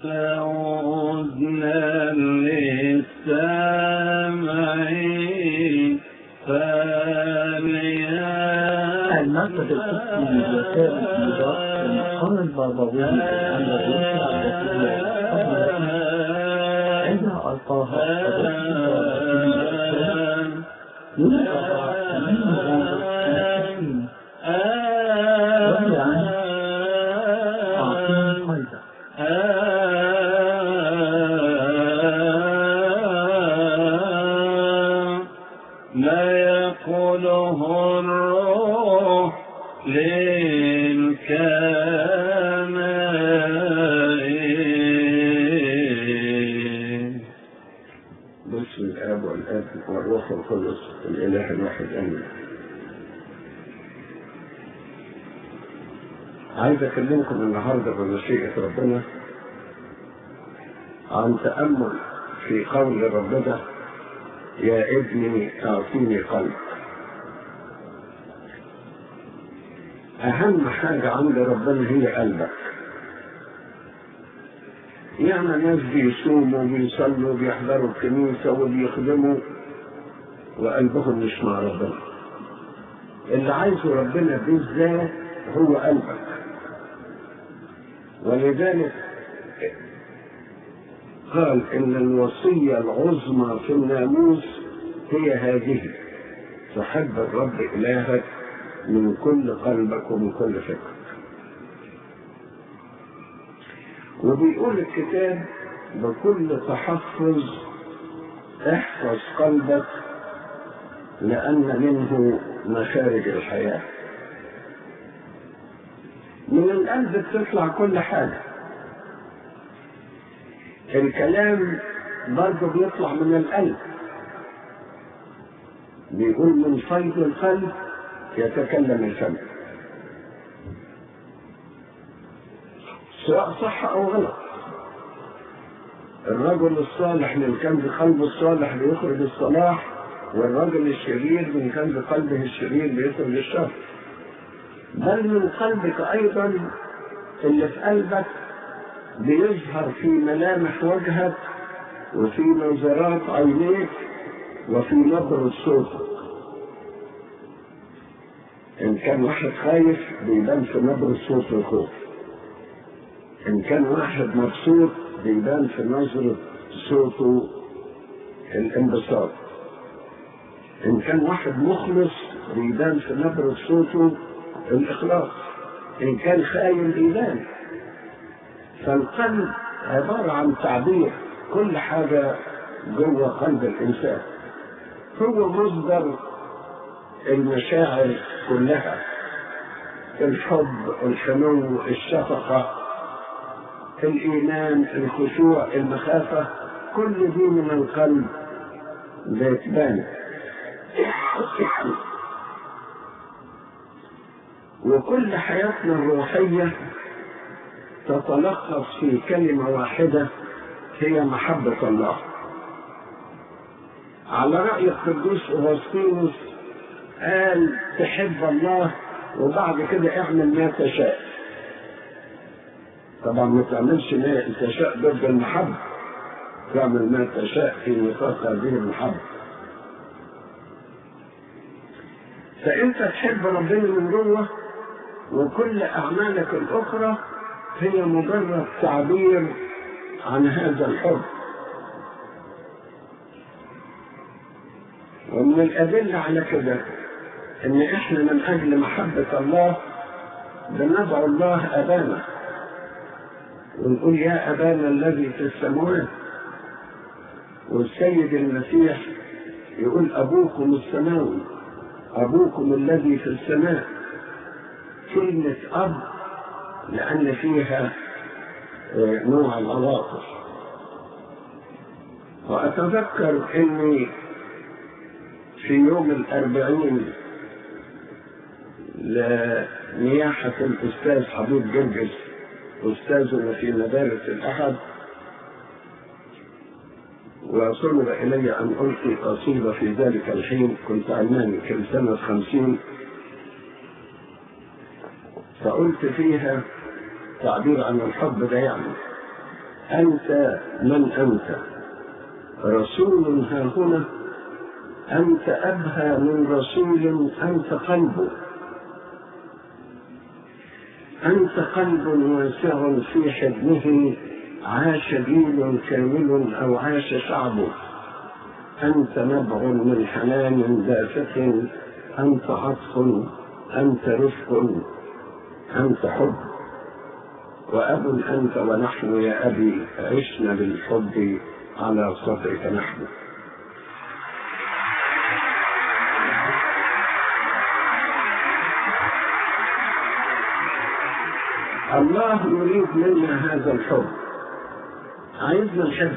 أذنا للسامع فليا المركز القسمي لوسائل الإيضاح للمقام البابوي الذي إذا ألقاها يلقى منه التسليم وهي عن أعطيني قلبك ما يقوله الروح للكنائن باسم الاب والاب والروح القدس الاله الواحد امين عايز اكلمكم النهارده بمشيئه ربنا عن تامل في قول ربنا يا ابني اعطيني قلب اهم حاجه عند ربنا هي قلبك يعني ناس بيصوموا وبيصلوا وبيحضروا الكنيسة وبيخدموا وقلبهم مش مع ربنا اللي عايزه ربنا بالذات هو قلبك ولذلك قال ان الوصية العظمى في الناموس هي هذه تحب الرب الهك من كل قلبك ومن كل فكرك وبيقول الكتاب بكل تحفظ احفظ قلبك لأن منه مخارج الحياة من القلب بتطلع كل حاجة الكلام برضه بيطلع من القلب بيقول من فيض القلب يتكلم الفم سواء صح او غلط الرجل الصالح من كنز قلبه الصالح بيخرج الصلاح والرجل الشرير من كنز قلبه الشرير بيخرج الشر بل من قلبك ايضا اللي في قلبك بيظهر في ملامح وجهك وفي نظرات عينيك وفي نبرة صوتك إن كان واحد خايف بيبان في نبرة صوت الخوف إن كان واحد مبسوط بيبان في نظرة صوته الانبساط إن كان واحد مخلص بيبان في نبرة صوته الإخلاص إن كان خاين بيبان فالقلب عبارة عن تعبير كل حاجة جوه قلب الإنسان هو مصدر المشاعر كلها الحب الحنو الشفقة الإيمان الخشوع المخافة كل دي من القلب بتبان وكل حياتنا الروحية تتلخص في كلمة واحدة هي محبة الله على رأي القديس أغسطينوس قال تحب الله وبعد كده اعمل ما تشاء طبعا ما تعملش ما تشاء ضد المحبة تعمل ما تشاء في نطاق هذه المحبة فأنت تحب ربنا من جوه وكل أعمالك الأخرى هي مجرد تعبير عن هذا الحب ومن الأدلة على كده إن إحنا من أجل محبة الله بندعو الله أبانا ونقول يا أبانا الذي في السماوات والسيد المسيح يقول أبوكم السماوي أبوكم الذي في السماء كلمة أب لأن فيها نوع العواطف وأتذكر أني في يوم الأربعين لنياحة الأستاذ حبيب جرجس أستاذنا في مدارس الأحد وصلب إلي أن ألقي قصيدة في ذلك الحين كنت علماني كان سنة خمسين فقلت فيها تعبير عن الحب ده يعني أنت من أنت رسول ها هنا أنت أبهى من رسول أنت قلبه أنت قلب واسع في حضنه عاش جيل كامل أو عاش شعبه أنت نبع من حنان دافق أنت عطف أنت رفق أنت حب وأب أنت ونحن يا أبي عشنا بالحب على صدرك نحن الله يريد منا هذا الحب عايزنا نحب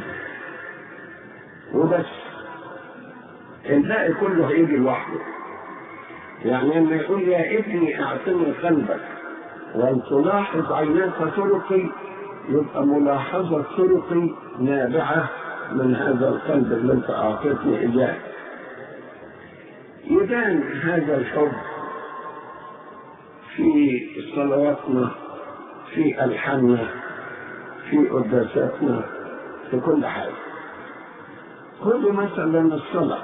وبس الباقي كله هيجي لوحده يعني لما يقول يا ابني اعطني قلبك ولتلاحظ عيناك طرقي يبقى ملاحظة طرقي نابعة من هذا القلب اللي انت اعطيتني اياه يبان هذا الحب في صلواتنا في ألحاننا في قداساتنا في كل حاجة خذوا مثلا الصلاة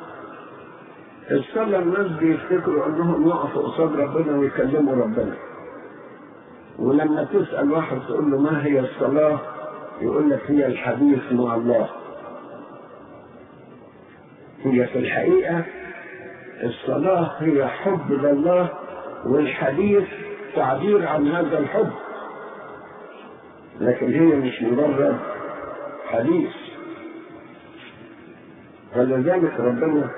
الصلاة الناس بيفتكروا انهم يقفوا قصاد ربنا ويكلموا ربنا ولما تسأل واحد تقول له ما هي الصلاة يقول لك هي الحديث مع الله هي في الحقيقة الصلاة هي حب لله والحديث تعبير عن هذا الحب لكن هي مش مجرد حديث فلذلك ربنا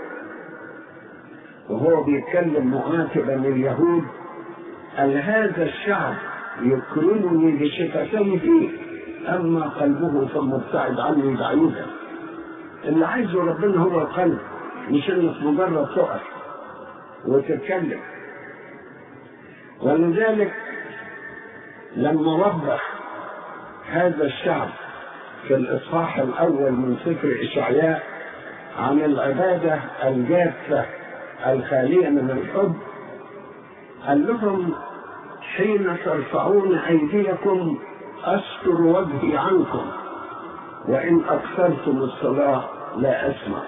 وهو بيتكلم معاتبا اليهود قال هذا الشعب يكرمني بشفتيه فيه اما قلبه فمبتعد عني بعيدا اللي عايزه ربنا هو القلب مش انك مجرد تقف وتتكلم ولذلك لما وضح هذا الشعب في الإصحاح الأول من سفر إشعياء عن العبادة الجافة الخالية من الحب قال لهم حين ترفعون أيديكم أستر وجهي عنكم وإن أكثرتم الصلاة لا أسمع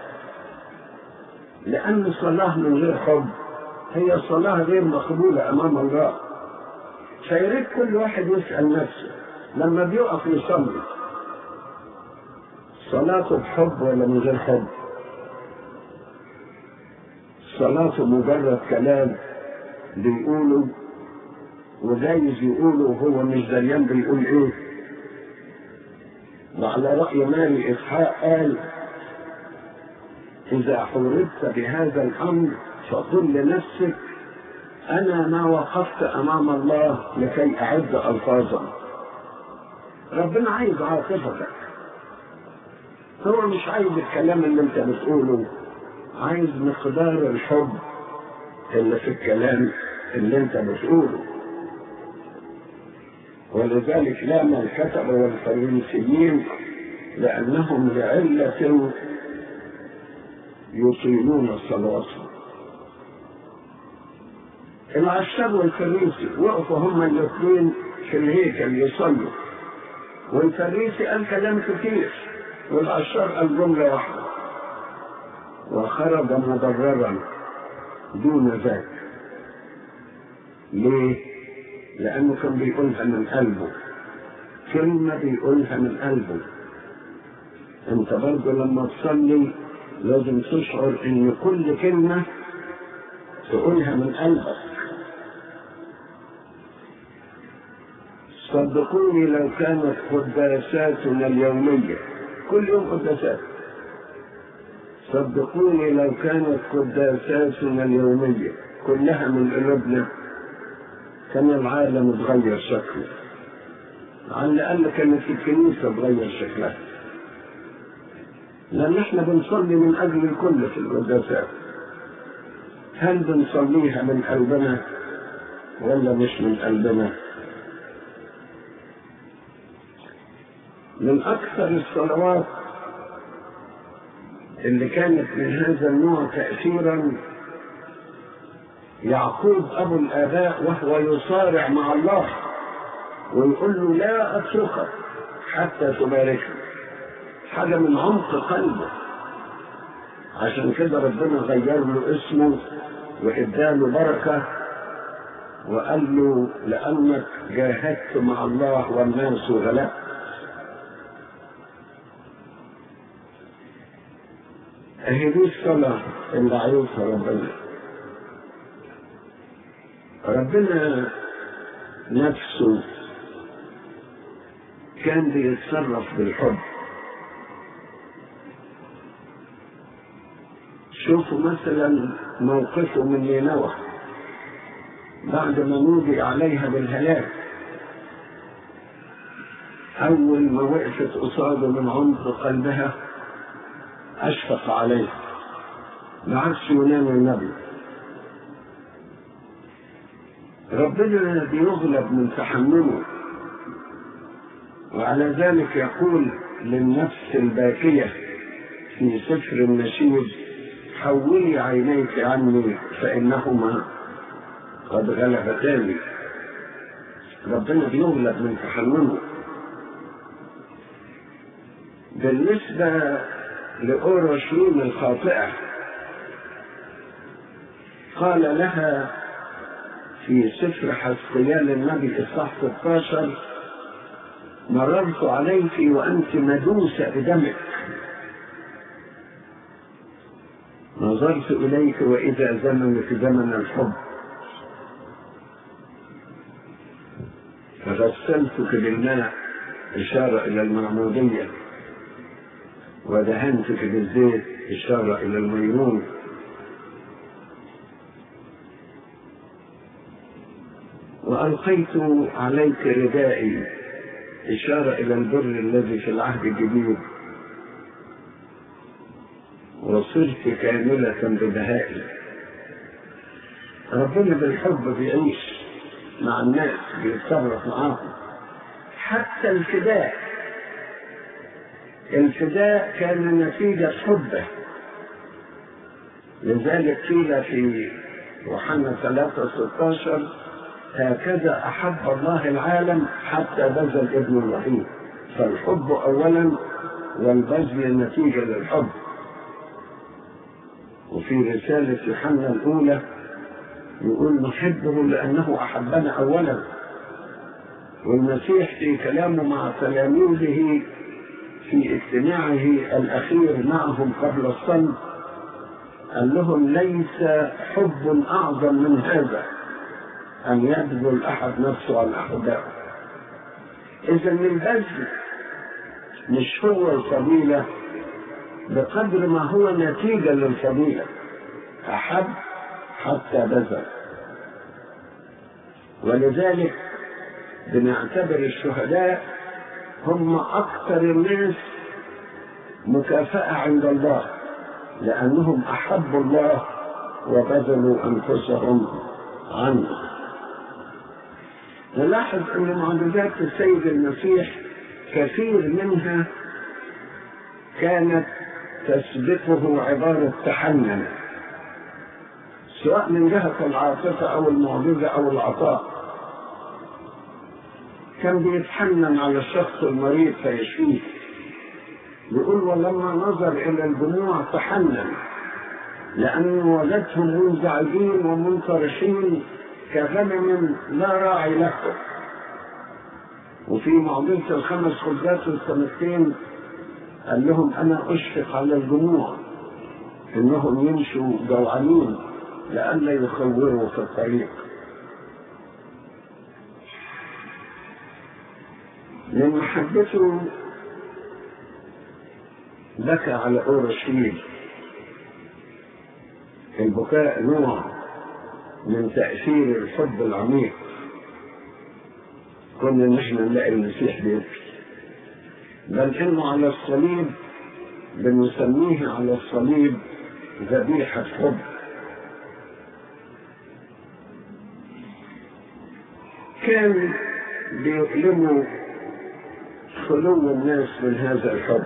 لأن الصلاة من غير حب هي صلاة غير مقبولة أمام الله فيريد كل واحد يسأل نفسه لما بيقف يصلي صلاته بحب ولا من غير حب صلاته مجرد كلام بيقوله وجايز يقوله وهو مش دريان بيقول ايه وعلى رأي مالي إسحاق قال إذا حوربت بهذا الأمر فقل لنفسك أنا ما وقفت أمام الله لكي أعد ألفاظا ربنا عايز عاطفتك هو مش عايز الكلام اللي انت بتقوله عايز مقدار الحب اللي في الكلام اللي انت بتقوله ولذلك لام الكتبة والفرنسيين لأنهم لعلة يطيلون صلواتهم العشاب والفريسي وقفوا هما الاثنين في الهيكل يصلوا والفريسي قال كلام كتير والعشار قال جملة واحدة وخرج مضررا دون ذاك ليه؟ لأنه كان بيقولها من قلبه كلمة بيقولها من قلبه انت برضه لما تصلي لازم تشعر ان كل كلمة تقولها من قلبك صدقوني لو كانت قداساتنا اليومية كل يوم قداسات صدقوني لو كانت قداساتنا اليومية كلها من قلوبنا كان العالم اتغير شكله على الأقل كانت الكنيسة اتغير شكلها لأن احنا بنصلي من أجل الكل في القداسات هل بنصليها من قلبنا ولا مش من قلبنا من أكثر الصلوات اللي كانت من هذا النوع تأثيرا يعقوب أبو الآباء وهو يصارع مع الله ويقول له لا أتركك حتى تباركه حاجة من عمق قلبه عشان كده ربنا غير له اسمه واداله بركة وقال له لأنك جاهدت مع الله والناس وغلبت اهي دي الصلاة اللي عايزها ربنا ربنا نفسه كان بيتصرف بالحب شوفوا مثلا موقفه من نينوى بعد ما نودي عليها بالهلاك أول ما وقفت قصاده من عمق قلبها أشفق عليها بعكس يونان النبي ربنا بيغلب من تحمله وعلى ذلك يقول للنفس الباكية في سفر النشيد حولي عينيك عني فإنهما قد غلبتاني ربنا بيغلب من تحمله بالنسبة لأورشليم الخاطئة قال لها في سفر حسقيال النبي إصحاح 16 مررت عليك وأنت مدوسة بدمك نظرت إليك وإذا زمنك زمن الحب فغسلتك بالماء إشارة إلى المعمودية ودهنتك بالزيت إشارة إلى الميمون وألقيت عليك ردائي إشارة إلى البر الذي في العهد الجديد وصرت كاملة ببهائي ربنا بالحب بيعيش مع الناس بيتصرف معاهم حتى الفداء الفداء كان نتيجة حبه لذلك قيل في يوحنا 3 16 هكذا أحب الله العالم حتى بذل ابن الوحيد فالحب أولا والبذل نتيجة للحب وفي رسالة يوحنا الأولى يقول نحبه لأنه أحبنا أولا والمسيح في كلامه مع تلاميذه في اجتماعه الأخير معهم قبل الصلب قال لهم ليس حب أعظم من هذا أن يبذل أحد نفسه على أحبائه إذا البذل مش هو الفضيلة بقدر ما هو نتيجة للفضيلة أحب حتى بذل ولذلك بنعتبر الشهداء هم أكثر الناس مكافأة عند الله لأنهم أحبوا الله وبذلوا أنفسهم عنه نلاحظ أن معجزات السيد المسيح كثير منها كانت تسبقه عبارة تحنن سواء من جهة العاطفة أو المعجزة أو العطاء كان بيتحنن على الشخص المريض فيشفيه يقول ولما نظر إلى الدموع تحنن لأنه وجدهم منزعجين ومنطرشين كغنم لا راعي له وفي معضلة الخمس خبزات والسمكتين قال لهم أنا أشفق على الجموع إنهم يمشوا جوعانين لئلا يخوروا في الطريق من محبته بكى على أورشليم البكاء نوع من تأثير الحب العميق كنا نحن نلاقي المسيح بيبكي بل انه على الصليب بنسميه على الصليب ذبيحة حب كان بيؤلموا خلو الناس من هذا الحب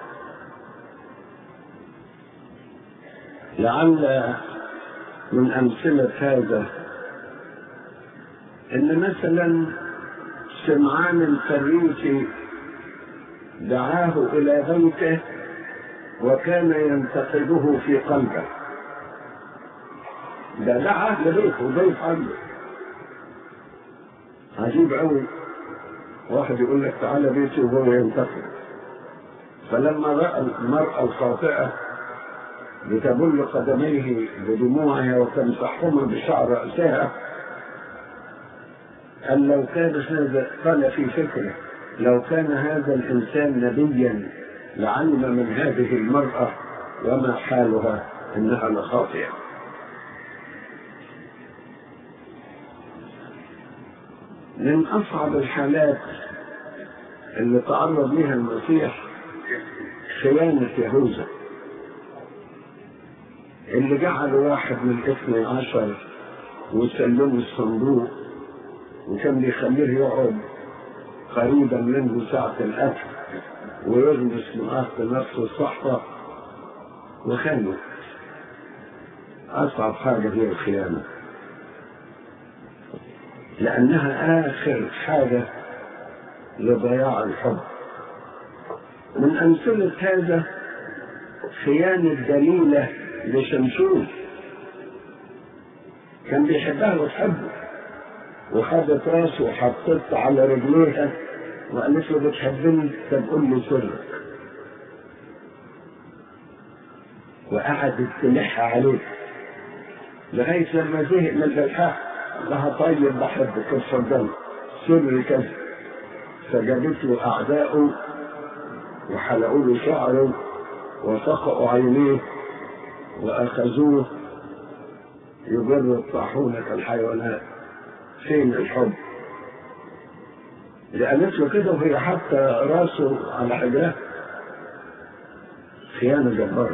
لعل من أمثلة هذا إن مثلا سمعان الفريسي دعاه إلى بيته وكان ينتقده في قلبه ده دعاه لبيته ضيف عنده عجيب قوي واحد يقول لك تعالى بيتي وهو ينتقد فلما رأى المرأة الخاطئة بتبل قدميه بدموعها وتمسحهما بشعر رأسها قال لو كان هذا قال في فكره لو كان هذا الإنسان نبيا لعلم من هذه المرأة وما حالها إنها لخاطئة من أصعب الحالات اللي تعرض لها المسيح خيانة يهوذا اللي جعل واحد من الاثني عشر وسلمه الصندوق وكان بيخليه يقعد قريبا منه ساعة الأكل ويغمس معاه في نفس الصحفة وخانه أصعب حاجة هي الخيانة لأنها آخر حاجة لضياع الحب من أمثلة هذا خيانة دليلة لشمشون كان بيحبها وتحبه وخدت راسه وحطت على رجليها وقالت له بتحبني طب قول لي سرك وقعدت تلح عليه لغاية لما زهق من الإلحاح لها طيب بحبك اتفضل سر كذا فجابت له أعداؤه وحلقوا له شعره وسقوا عينيه وأخذوه يجر الطاحونة كالحيوانات فين الحب اللي قالت له كده وهي حاطه راسه على حجرها خيانة جبارة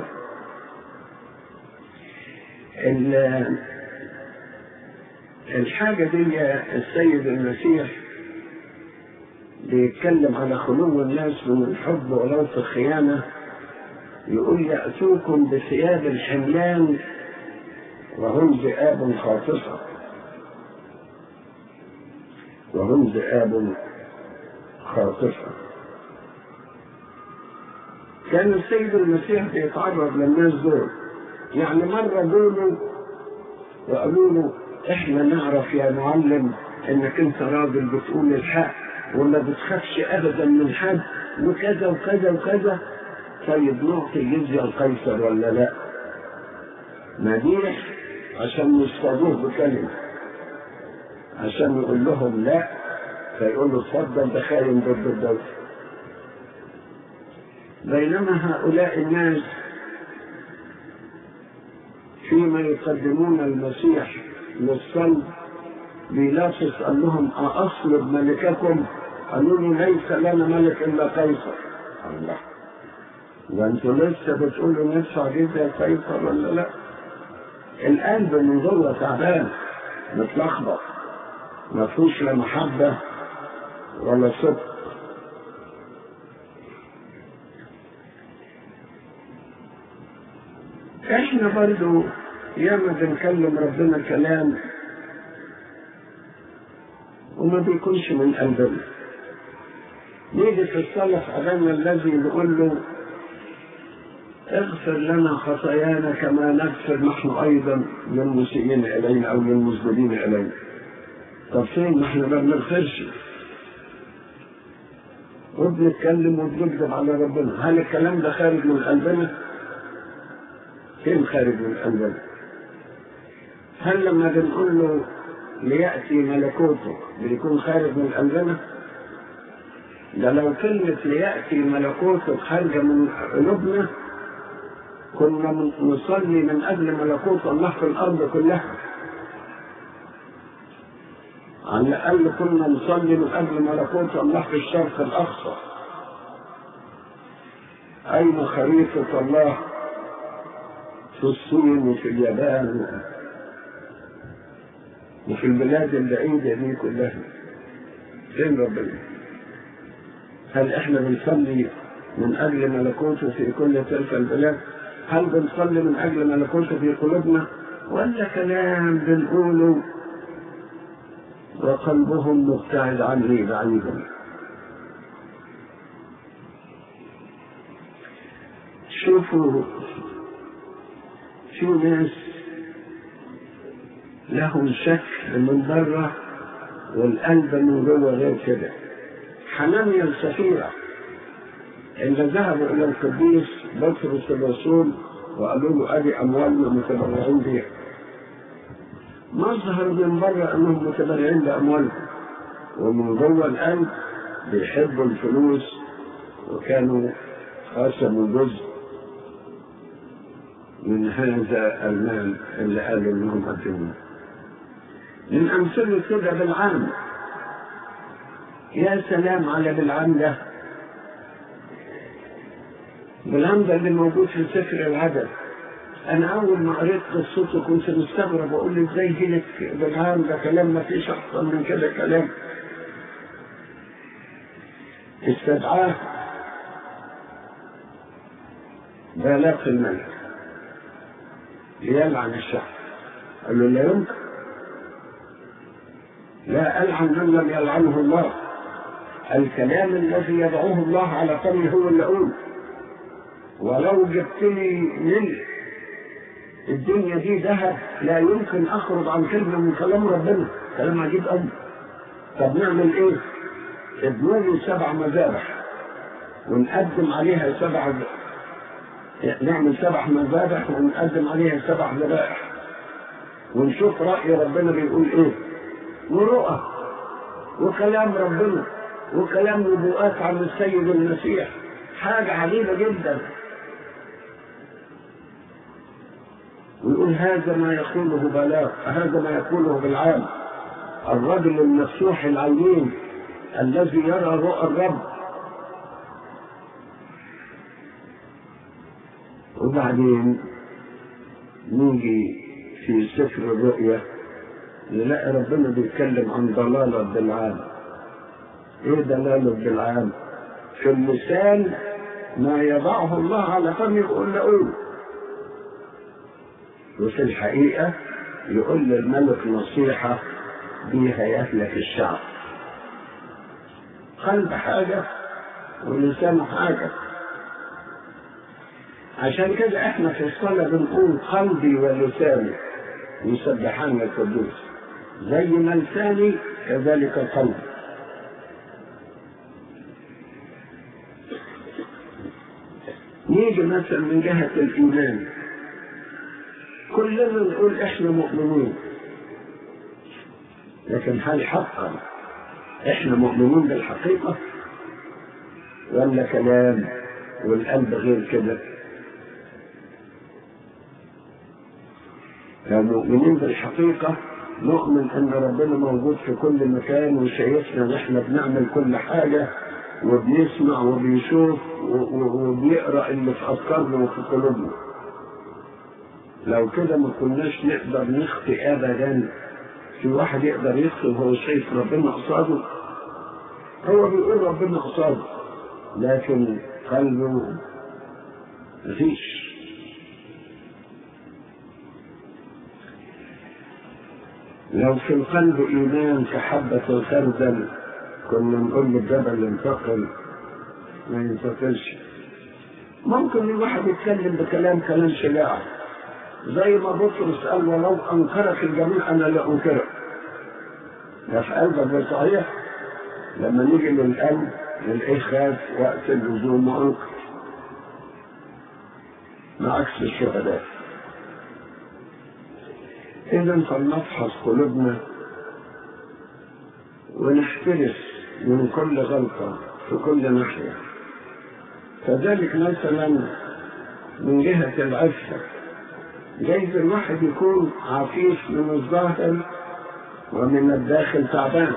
الحاجة دي السيد المسيح بيتكلم على خلو الناس من الحب ولو في الخيانة يقول يأتوكم بثياب الحملان وهم ذئاب خاطفة وهم ذئاب خاطفة كان السيد المسيح بيتعرض للناس دول يعني مرة قولوا وقالوا له احنا نعرف يا معلم انك انت راجل بتقول الحق وما بتخافش ابدا من حد وكذا وكذا وكذا طيب نعطي جزية القيصر ولا لا مديح عشان يصطادوه بكلمة عشان يقول لهم لا فيقول له اتفضل ده خاين ضد الدولة بينما هؤلاء الناس فيما يقدمون المسيح للصلب بيلاطس قال لهم أأصلب ملككم قالوا له ليس لنا ملك إلا قيصر الله وانتوا لسه بتقولوا ندفع جزية قيصر ولا لا القلب من جوه تعبان متلخبط ما فيهوش لا محبة ولا صدق احنا برضو ياما بنكلم ربنا كلام وما بيكونش من قلبنا نيجي في الصلاة أبانا الذي نقول له اغفر لنا خطايانا كما نغفر نحن أيضا للمسيئين إلينا أو للمذنبين إلينا طب فين ما احنا ما بنغفرش وبنتكلم وبنكذب على ربنا هل الكلام ده خارج من قلبنا؟ فين خارج من قلبنا؟ هل لما بنقول له ليأتي ملكوته بيكون خارج من قلبنا؟ ده لو كلمة ليأتي ملكوته خارجة من قلوبنا كنا نصلي من أجل ملكوت الله في الأرض كلها على الأقل كنا نصلي من أجل ملكوت الله في الشرق الأقصى أين خريطة الله في الصين وفي اليابان وفي البلاد البعيدة دي كلها فين ربنا هل احنا بنصلي من أجل ملكوته في كل تلك البلاد هل بنصلي من أجل ملكوته في قلوبنا ولا كلام بنقوله وقلبهم مبتعد عني بعيدا شوفوا في ناس لهم شكل من بره والقلب من جوه غير كده حنانيا السفيرة اللي ذهبوا إلى القديس بطرس الرسول وقالوا له أدي أموالنا متبرعين بيها مظهر من بره أنهم متبرعين بأموالهم ومن جوه القلب بيحبوا الفلوس وكانوا قسموا جزء من هذا المال اللي قالوا انهم قدموه من امثله كده بالعام يا سلام على بالعام ده بالعام ده اللي موجود في سفر العدد انا اول ما قريت قصته كنت مستغرب اقول ازاي هلك بالعام ده كلام ما فيش احسن من كده كلام استدعاه بالاق الملك ليلعن الشعب قال له لا يمكن لا ألعن من لم يلعنه الله الكلام الذي يضعه الله على فمي هو اللي أقول ولو جبت لي من الدنيا دي ذهب لا يمكن أخرج عن كلمة من كلام ربنا كلام عجيب أوي طب نعمل إيه؟ ابنوا لي سبع مذابح ونقدم عليها سبع نعمل سبع مذابح ونقدم عليها سبع ذبائح ونشوف رأي ربنا بيقول ايه ورؤى وكلام ربنا وكلام نبوءات عن السيد المسيح حاجة عجيبة جدا ويقول هذا ما يقوله بلاغ هذا ما يقوله بالعام الرجل المفتوح العينين الذي يرى رؤى الرب وبعدين نيجي في سفر الرؤيا نلاقي ربنا بيتكلم عن ضلالة بالعام ايه ضلالة بالعام في اللسان ما يضعه الله على فم يقول له وفي الحقيقة يقول للملك نصيحة بيها يهلك الشعب قلب حاجة ولسان حاجة عشان كده احنا في الصلاة بنقول قلبي ولساني يسبحان القدوس زي ما لساني كذلك قلبي نيجي مثلا من جهة الإيمان كلنا نقول احنا مؤمنين لكن هل حقا احنا مؤمنين بالحقيقة ولا كلام والقلب غير كده لو مؤمنين بالحقيقة نؤمن ان ربنا موجود في كل مكان وشايفنا ان احنا بنعمل كل حاجة وبنسمع وبيشوف وبيقرا اللي في افكارنا وفي قلوبنا لو كده ما كناش نقدر نخطي ابدا في واحد يقدر يخطي وهو شايف ربنا قصاده هو بيقول ربنا قصاده لكن قلبه مفيش لو في القلب إيمان كحبة الخردل كنا نقول للجبل انتقل ما ينتقلش ممكن الواحد يتكلم بكلام كلام شجاع زي ما بطرس قال ولو انكرك الجميع انا لا انكرك ده في قلبك ده صحيح لما نيجي للقلب نلاقيه خاف وقت اللزوم وانكر بعكس الشهداء إذا فلنفحص قلوبنا ونحترس من كل غلطة في كل ناحية كذلك مثلا من جهة العفة جايز الواحد يكون عفيف من الظاهر ومن الداخل تعبان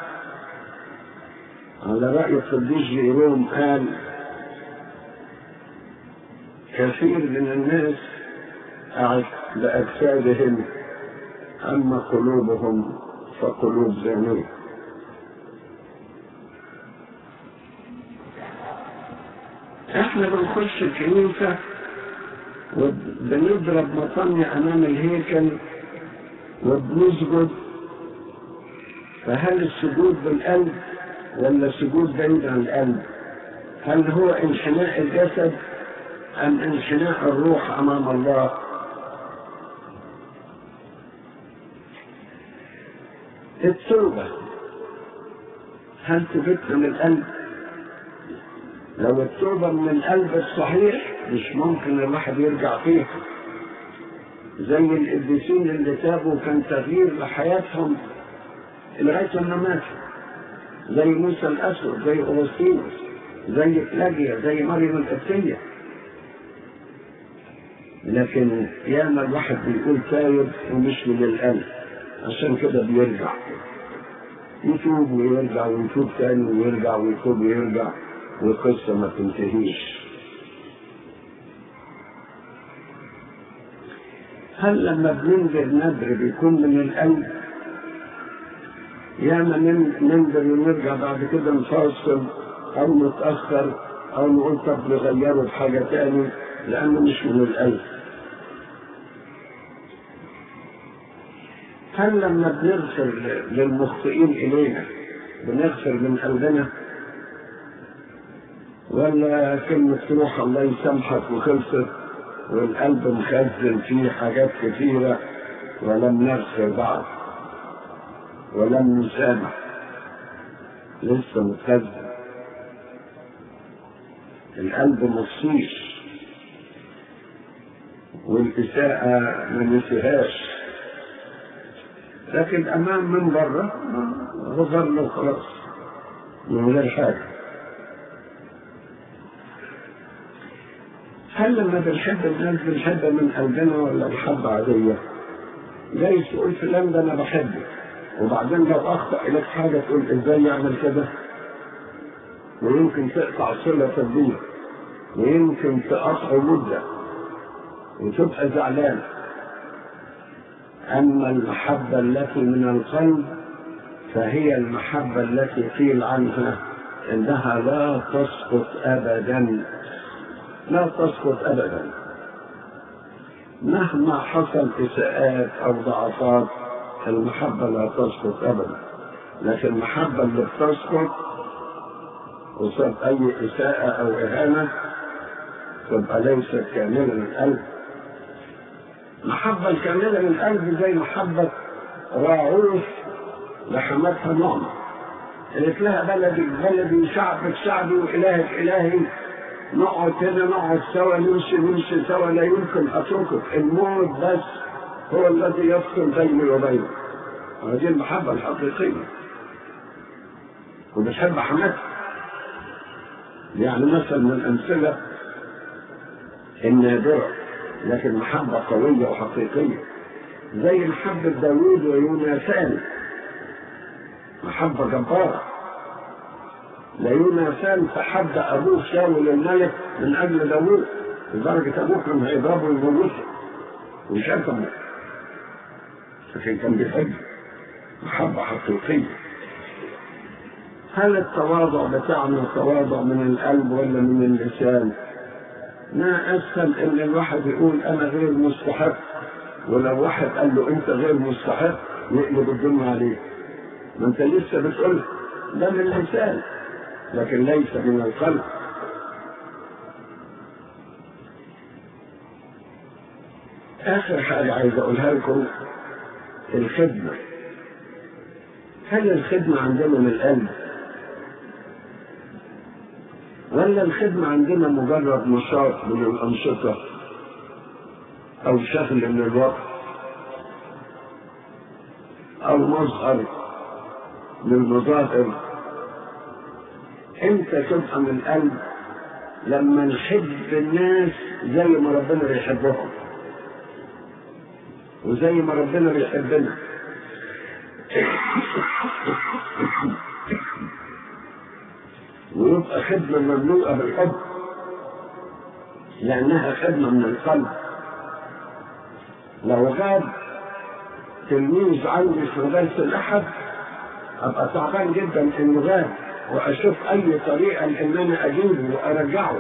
على رأي القديس جيروم قال كثير من الناس أعف بأجسادهم أما قلوبهم فقلوب زانية احنا بنخش الكنيسة وبنضرب مطني أمام الهيكل وبنسجد فهل السجود بالقلب ولا السجود بعيد عن القلب؟ هل هو انحناء الجسد أم انحناء الروح أمام الله التوبة هل تبت من القلب لو التوبة من القلب الصحيح مش ممكن الواحد يرجع فيها زي القديسين اللي تابوا كان تغيير لحياتهم لغاية ما ماتوا زي موسى الأسود زي أوغسطينوس زي بلاجيا زي مريم القبطية لكن ياما الواحد بيقول تايب ومش من القلب عشان كده بيرجع يتوب ويرجع ويتوب تاني ويرجع ويتوب ويرجع والقصة ما تنتهيش هل لما بننذر نذر بيكون من القلب ياما ننذر ونرجع بعد كده نفاصل او نتأخر او نقول طب نغيره بحاجة تاني لأنه مش من القلب هل لما بنغفر للمخطئين إلينا بنغفر من قلبنا ولا كلمة تروح الله يسامحك وخلصت والقلب مخزن فيه حاجات كثيرة ولم نغفر بعض ولم نسامح لسه متخزن القلب مصيش والإساءة ما نسيهاش لكن أمام من بره غفر له خلاص من غير حاجة هل لما بنحب الناس بنحب من قلبنا ولا محبة عادية؟ جاي تقول فلان ده أنا بحبه وبعدين لو أخطأ إليك حاجة تقول إزاي يعمل كده؟ ويمكن تقطع صلة بيه ويمكن تقطعه مدة وتبقى زعلان أما المحبة التي من القلب فهي المحبة التي قيل عنها إنها لا تسقط أبدا لا تسقط أبدا مهما حصل إساءات أو ضعفات المحبة لا تسقط أبدا لكن المحبة اللي بتسقط قصاد أي إساءة أو إهانة تبقى ليست كاملة من القلب محبة الكاملة من القلب زي محبة راعوث لحماتها نعمة قالت لها بلدي بلدي شعبك شعبي وإلهك إلهي نقعد هنا نقعد سوا نمشي نمشي سوا لا يمكن أتركك الموت بس هو الذي يفصل بيني وبينك هذه المحبة الحقيقية وبتحب حماتها يعني مثلا من الأمثلة النادرة لكن محبة قوية وحقيقية زي محبة داوود ويوناثان محبة جبارة لا يوناثان تحدى أبوه شاول الملك من أجل داوود لدرجة أبوه كان هيضربه ويموته وشتمه لكن كان بيحب محبة حقيقية هل التواضع بتاعنا تواضع من القلب ولا من اللسان؟ ما اسهل ان الواحد يقول انا غير مستحق ولو واحد قال له انت غير مستحق يقلب الدنيا عليه ما انت لسه بتقول ده من اللسان لكن ليس من القلب اخر حاجه عايز اقولها لكم الخدمه هل الخدمه عندنا من القلب ولا الخدمة عندنا مجرد نشاط من الأنشطة أو شغل من الوقت أو مظهر من مظاهر امتى تبقى من القلب لما نحب الناس زي ما ربنا بيحبهم وزي ما ربنا بيحبنا ويبقى خدمة مملوءة بالحب لأنها خدمة من القلب لو غاب تلميذ عندي في مدرسة الأحد أبقى تعبان جدا إنه غاب وأشوف أي طريقة لإن أنا أجيبه وأرجعه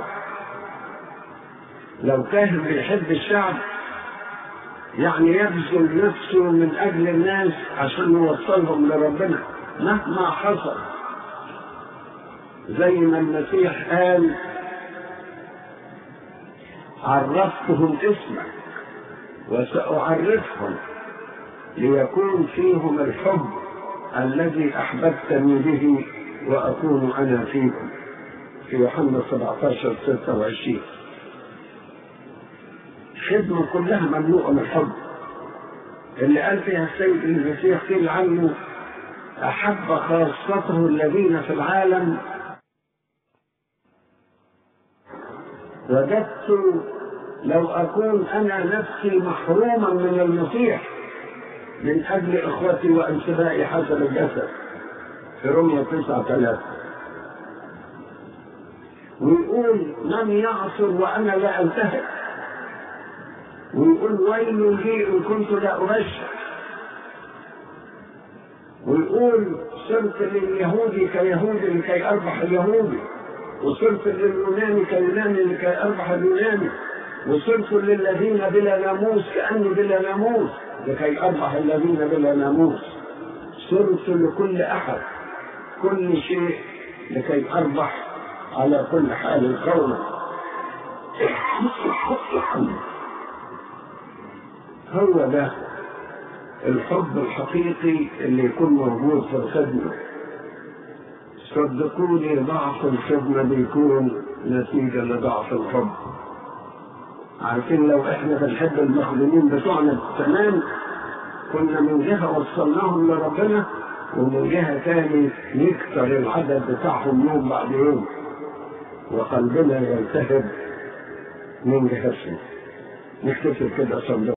لو كاهن بيحب الشعب يعني يبذل نفسه من أجل الناس عشان يوصلهم لربنا مهما حصل زي ما المسيح قال عرفتهم اسمك وسأعرفهم ليكون فيهم الحب الذي أحببتني به وأكون أنا فيكم في يوحنا 17 26 خدمة كلها مملوءة من الحب اللي قال فيها السيد المسيح قيل عنه أحب خاصته الذين في العالم وجدت لو أكون أنا نفسي محروما من المسيح من أجل إخوتي وانتمائي حسب الجسد في رمية تسعة ثلاثة ويقول من يعصر وأنا لا أنتهك ويقول ويل لي إن كنت لا أبشر ويقول صرت لليهودي كيهودي لكي أربح اليهودي وصرت لليوناني كيوناني لكي أربح اليوناني وصرت للذين بلا ناموس كأني بلا ناموس لكي أربح الذين بلا ناموس صرت لكل أحد كل شيء لكي أربح على كل حال قولا هو ده الحب الحقيقي اللي يكون موجود في الخدمة صدقوني ضعف الخدمة بيكون نتيجة لضعف الحب عارفين لو احنا بنحب المخدومين بتوعنا تمام كنا من جهة وصلناهم لربنا ومن جهة تاني يكتر العدد بتاعهم يوم بعد يوم وقلبنا يلتهب من جهتهم نكتفي كده صدق